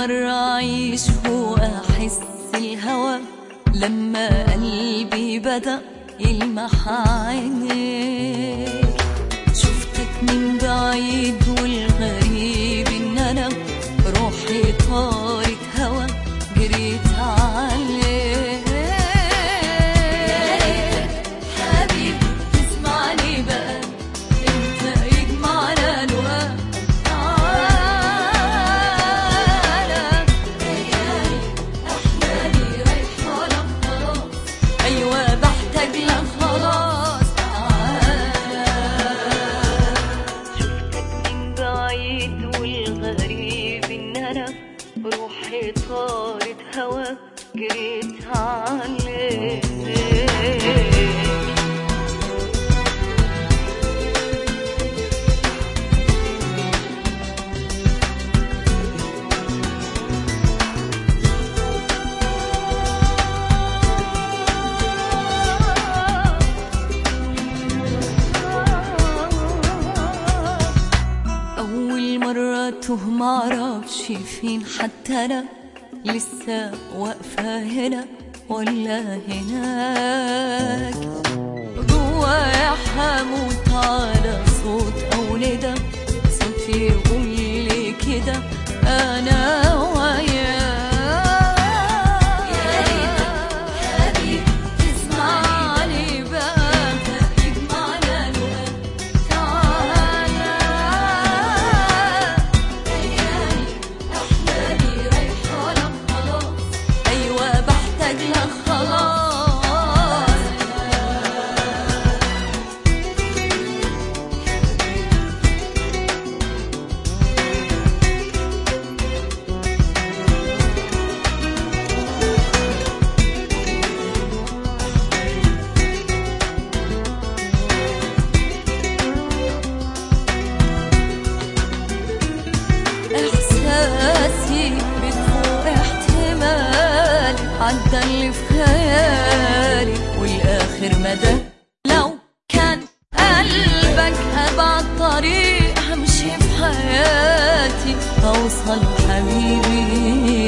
مرة أعيش وأحس الهوى لما قلبي بدأ يلمح عينيك شفتك من بعيد والغريب إن أنا روحي طارت هوا جريت عليك حبيبي تسمعني بقى انت يجمعنا الوقت تعالى ليالي احلامي رايحه لك خلاص ايوه بحتاج لك خلاص تعالى شفتك من بعيد والغريب ان انا روحي طارت هوا جريت عليك أول مرة توه معرفش فين حتى أنا لسه واقفة هنا ولا هناك جوايا حموت على صوت أو ندى صوتي يقول لي كده أنا وياك يا ريتك حبيبي تسمعني بقى يجمعنا الوقت تعالى ليالي أحلامي رايحة لك خلاص أيوة بحتاج لك خلاص إحساسي بفوق احتمالي عدى اللي في خيالي والآخر مدى لو كان قلبك أبعد طريق همشي في حياتي أوصل حبيبي